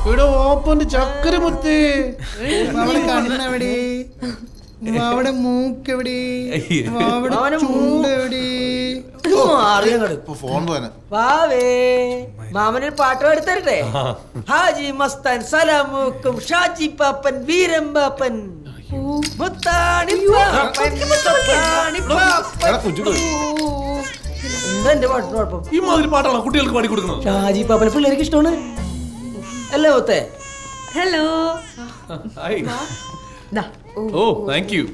ഇവിടെ ഓപ്പന്റെ ചക്കര മുത്തേ അവിടെ കണ്ണെവിടെ അവിടെ മൂക്കെവിടെ അവിടെ അവന് ചൂണ്ടെവിടെ ഇപ്പൊ ഫോൺ പോനെ വാവേ മാമനൊരു പാട്ട് പാടിത്തരട്ടെ ഹാജി മസ്താൻ സലാമൂക്കും ഷാജി പാപ്പൻ വീരം പാപ്പൻ മുത്താണി പാപ്പൻ, മുത്താണി പാപ്പൻ. എടാ കുഞ്ചു എന്താ എന്റെ പാട്ടിന് കുഴപ്പം ഈ മാതിരി പാട്ടാണ് കുട്ടികൾക്ക് പാടി കൊടുക്കുന്നത് ഷാജി പാപ്പനെ പിള്ളേർക്ക് ഇഷ്ടമാണ് അല്ലേ മുത്തേ ഹലോ ഹായ്. ദാ ഓ താങ്ക് യു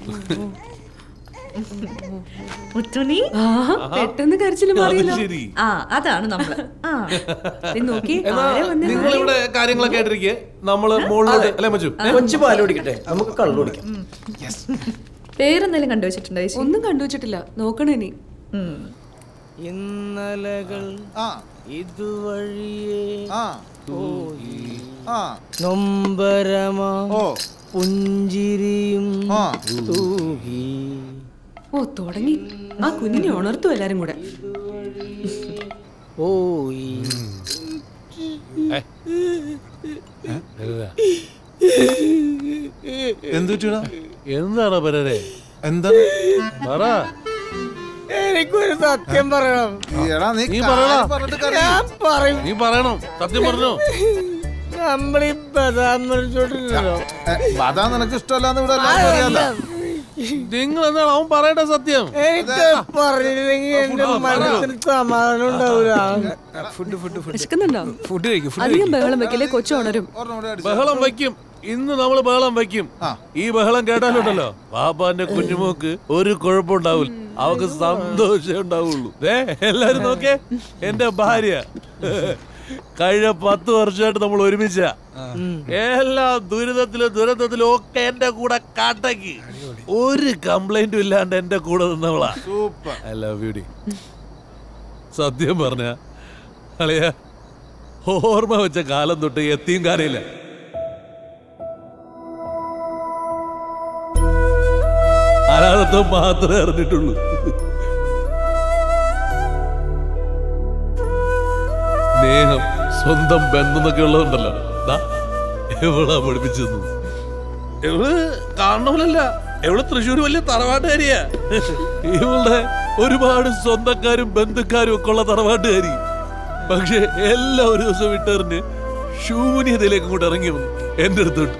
മുത്തുണി പെട്ടെന്ന് കരച്ചില് അത് മാറിയല്ലോ ശരി. ആ അതാണ് നമ്മള് ആ ദേ നോക്കി എന്നാ ആരാ വന്നേ? നിങ്ങൾ ഇവിടെ കാര്യങ്ങളൊക്കെ ആയിട്ടിരിക്കെ നമ്മള് മുകളിലോട്ട് അല്ലേ മച്ചു കൊച്ചു പാല് കുടിക്കട്ടെ നമുക്ക് കള്ളു കുടിക്കാം പേരെന്തെങ്കിലും കണ്ടുവച്ചിട്ടുണ്ടോ ചേച്ചി ഒന്നും കണ്ടുവച്ചിട്ടില്ല നോക്കണേ ഇനി ഉം. ഇന്നലകൾ ആ ഇതുവഴിയേ ആ ആ നൊമ്പരമാ ഓ പുഞ്ചിരിയും ആ തൂകി ഓ തുടങ്ങി ആ കുഞ്ഞിനെ ഉണർത്തു എല്ലാരും കൂടെ പോയി എന്ത് പറ്റിയടാ എന്താണ് പരരെ എന്താണ് പറ എനിക്കൊരു സത്യം പറയണം എടാ നീ നീ പറയടാ. കാര്യം പറഞ്ഞിട്ട് കരയും. ഞാൻ പറയും നീ പറയണം സത്യം പറഞ്ഞോ നമ്മളീ ബദാം മരിച്ചോണ്ടിരുന്നല്ലോ ഏ, അതാ നിനക്ക് ഇഷ്ടമല്ലാന്ന് ഇവിടെ എല്ലാവർക്കും അറിയാലോ നിങ്ങൾ എന്താണ് അവൻ പറയട്ടെ സത്യം എനിക്ക് പറഞ്ഞില്ലെങ്കിൽ എന്റെ മനസ്സിന് സമാധാനം ഉണ്ടാവൂല വിശക്കുന്നുണ്ടോ അധികം ബഹളം വെക്കലേ കൊച്ചു ഉണരും ഒരെണ്ണം കൂടെ അടിച്ച്. ബഹളം വയ്ക്കും ഇന്ന് നമ്മൾ ബഹളം വയ്ക്കും ആ. ഈ ബഹളം കേട്ടാലുണ്ടല്ലോ പാപ്പാന്റെ കുഞ്ഞുമോക്ക് ഒരു കുഴപ്പമുണ്ടാവില്ല അവക്ക് സന്തോഷം ഉണ്ടാവുള്ളൂ ദേ എല്ലാരും നോക്കേ എന്റെ ഭാര്യ കഴിഞ്ഞ പത്ത് വർഷമായിട്ട് നമ്മൾ ഒരുമിച്ച എല്ലാ ദുരിതത്തിലും ദുരന്തത്തിലും ഒക്കെ എന്റെ കൂടെ കാട്ടക്ക് ഒരു കംപ്ലൈന്റും ഇല്ലാണ്ട് എന്റെ കൂടെ നിന്നവളാ സൂപ്പർ ഐ ലവ് യു ഡി സത്യം പറഞ്ഞ അളിയ ഓർമ്മ വെച്ച കാലം തൊട്ട് എത്തിയും കാര്യമില്ല അനാഥത്വം മാത്രമേ അറിഞ്ഞിട്ടുള്ളൂ സ്നേഹം സ്വന്തം ബന്ധം എന്നൊക്കെ ഉള്ളതുണ്ടല്ലോ ദാ, എവളാ പഠിപ്പിച്ചത് ഇവള് കാണണമല്ല ഇവള് തൃശ്ശൂർ വലിയ തറവാട്ടുകാരിയാ ഇവളുടെ ഒരുപാട് സ്വന്തക്കാരും ബന്ധുക്കാരും ഒക്കെ ഉള്ള തറവാട്ടുകാരി പക്ഷെ എല്ലാ ഒരു ദിവസം വിട്ടെറിഞ്ഞ് ശൂന്യതയിലേക്ക് കൂടെ ഇറങ്ങി വന്നു എന്റെ അടുത്തോട്ട്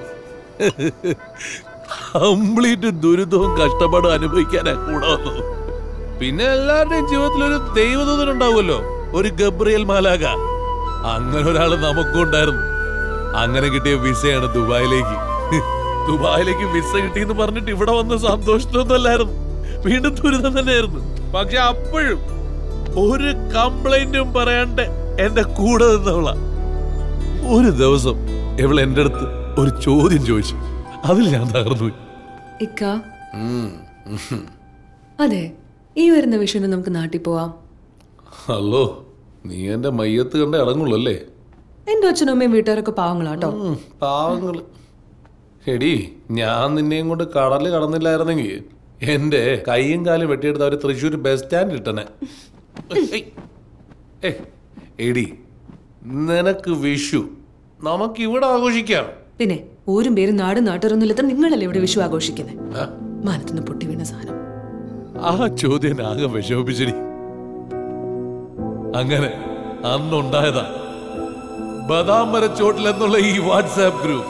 കംപ്ലീറ്റ് ദുരിതവും കഷ്ടപ്പാടും അനുഭവിക്കാനാ കൂടെ വന്നത് പിന്നെ എല്ലാവരുടെയും ജീവിതത്തിൽ ഒരു ദൈവദൂതൻ ഉണ്ടാവുമല്ലോ ഒരു ഗബ്രിയൽ മാലാക അങ്ങനെ ഒരാള് നമുക്കും ഉണ്ടായിരുന്നു അങ്ങനെ കിട്ടിയ വിസയാണ് ദുബായിലേക്ക് ദുബായിലേക്ക് വിസ കിട്ടിയെന്ന് പറഞ്ഞിട്ട് ഇവിടെ വന്ന സന്തോഷത്തിലൊന്നും അല്ലായിരുന്നു വീണ്ടും ദുരിതം തന്നെയായിരുന്നു പക്ഷെ അപ്പോഴും ഒരു കംപ്ലൈന്റും പറയാണ്ട് എന്റെ കൂടെ നിന്നവള ഒരു ദിവസം ഇവൾ എന്റെ അടുത്ത് ഒരു ചോദ്യം ചോദിച്ചു അതിൽ ഞാൻ തകർന്നു പോയി. ഇക്ക അതെ ഈ വരുന്ന വിഷുവിന് നമുക്ക് നാട്ടിൽ പോവാം ഹലോ നീ എന്റെ മയ്യത്ത് കണ്ടേ അടങ്ങുള്ളൂ അല്ലേ എന്റെ അച്ഛനും അമ്മയും വീട്ടുകാരൊക്കെ പാവങ്ങളാട്ടോ ഉം, പാവങ്ങള് എടി ഞാൻ നിന്നെയും കൊണ്ട് കടല് കടന്നില്ലായിരുന്നെങ്കിൽ എന്റെ കൈയും കാലും വെട്ടിയെടുത്ത് അവര് തൃശ്ശൂർ ബസ് സ്റ്റാൻഡിൽ ഇട്ടനെ ഏയ്. ഏയ്, എടി നിനക്ക് വിഷു നമുക്ക് ഇവിടെ ആഘോഷിക്കാം പിന്നെ ഊരും പേരും നാടും നാട്ടുകാരൊന്നുമില്ലാത്ത നിങ്ങളല്ലേ ഇവിടെ വിഷു ആഘോഷിക്കുന്നത് ആ? മാനത്തുനിന്ന് പൊട്ടി വീണ സാധനം ആ ചോദ്യം എന്നെ ആകെ വിഷമിപ്പിച്ചടി അങ്ങനെ അന്നുണ്ടായതാ ബദാം മരച്ചോട്ടിൽ എന്നുള്ള ഈ വാട്സാപ്പ് ഗ്രൂപ്പ്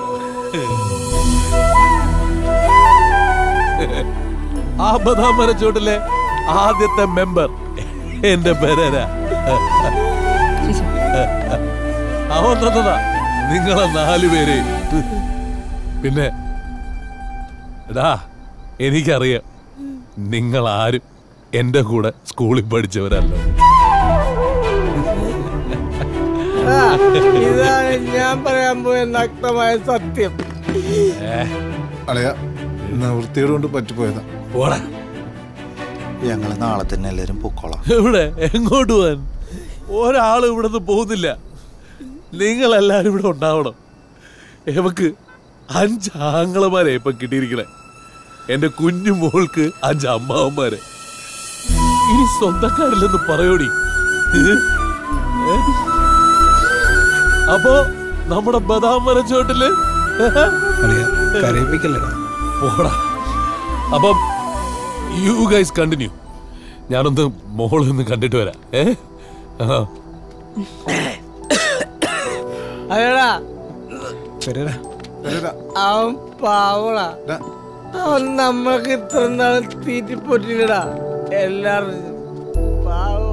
ആ ബദാം മരച്ചോട്ടിലെ ആദ്യത്തെ മെമ്പർ എന്റെ പെരര അവൻ തന്നതാ നിങ്ങളെ നാലുപേരെ പിന്നെ എടാ എനിക്കറിയാം നിങ്ങൾ ആരും എന്റെ കൂടെ സ്കൂളിൽ പഠിച്ചവരല്ല ആ, ഇതാണ് ഞാൻ പറയാൻ പോയ നഗ്നമായ സത്യം അളയ നിവൃത്തിയോട് കൊണ്ട് പറ്റിപ്പോയതാ പോടാ ഞങ്ങള് നാളെ തന്നെ എല്ലാരും പൊക്കോളാം എവിടെ എങ്ങോട്ട് പോവാൻ ഒരാളും ഇവിടുന്ന് പോകുന്നില്ല നിങ്ങൾ എല്ലാരും ഇവിടെ ഉണ്ടാവണം എവക്ക് അഞ്ച് ആങ്ങളമാരെ ഇപ്പൊ കിട്ടിയിരിക്കണേ എന്റെ കുഞ്ഞു മോൾക്ക് അഞ്ച് അമ്മാവന്മാരെ ഇനി സ്വന്തക്കാരില്ലെന്ന് പറയോടി ഏ? ഏ? അപ്പോ നമ്മുടെ ബദാം മരച്ചോട്ടില് കരയിപ്പിക്കല്ലടാ പോടാ അപ്പം യു ഗൈസ് കണ്ടിന്യൂ ഞാനൊന്ന് മോളിൽ നിന്ന് കണ്ടിട്ട് വരാം ഏ ആ. അതെടാ ശരിടാ അവൻ പാവടാ അവൻ നമ്മൾക്ക് ഇത്ര നാൾ തീറ്റിപ്പൊട്ടില്ലടാ എല്ലാവരും പാവ